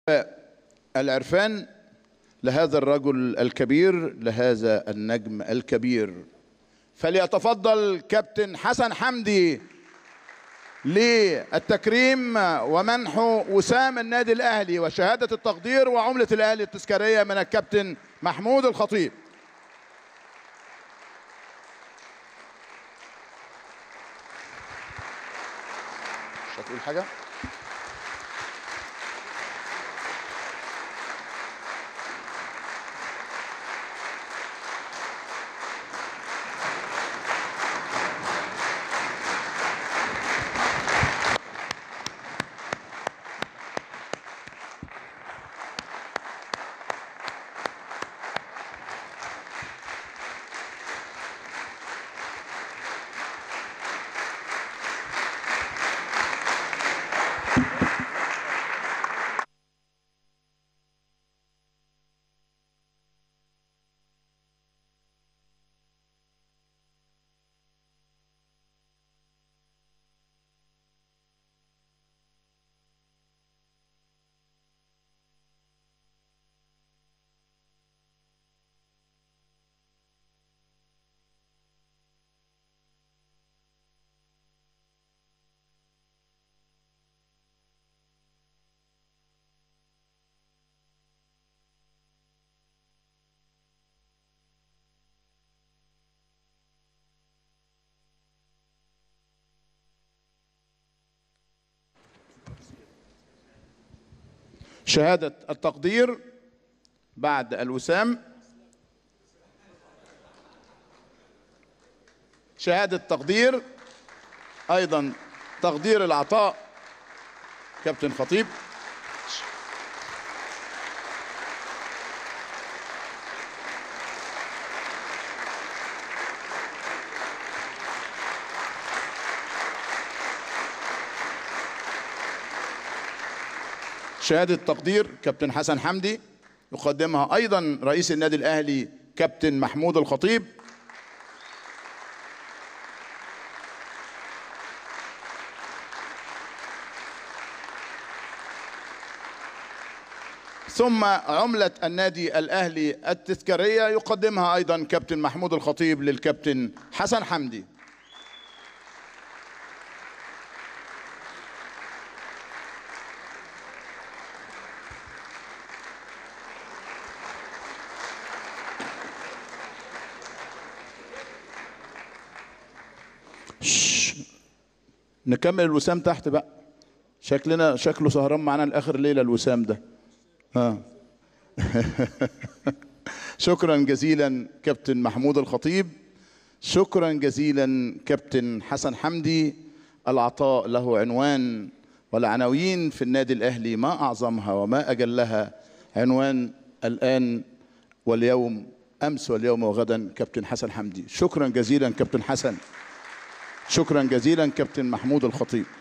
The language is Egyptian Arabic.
العرفان لهذا الرجل الكبير لهذا النجم الكبير فليتفضل كابتن حسن حمدي للتكريم ومنح وسام النادي الاهلي وشهاده التقدير وعمله الاهلي التذكاريه من الكابتن محمود الخطيب مش هتقول حاجه شهادة التقدير بعد الوسام شهادة تقدير أيضا تقدير العطاء كابتن خطيب شهادة تقدير كابتن حسن حمدي يقدمها أيضا رئيس النادي الأهلي كابتن محمود الخطيب ثم عملة النادي الأهلي التذكارية يقدمها أيضا كابتن محمود الخطيب للكابتن حسن حمدي شش. نكمل الوسام تحت بقى شكلنا شكله سهران معانا لاخر ليله الوسام ده ها شكرا جزيلا كابتن محمود الخطيب شكرا جزيلا كابتن حسن حمدي العطاء له عنوان والعناوين في النادي الاهلي ما اعظمها وما اجلها عنوان الان واليوم امس واليوم وغدا كابتن حسن حمدي شكرا جزيلا كابتن حسن شكرا جزيلا كابتن محمود الخطيب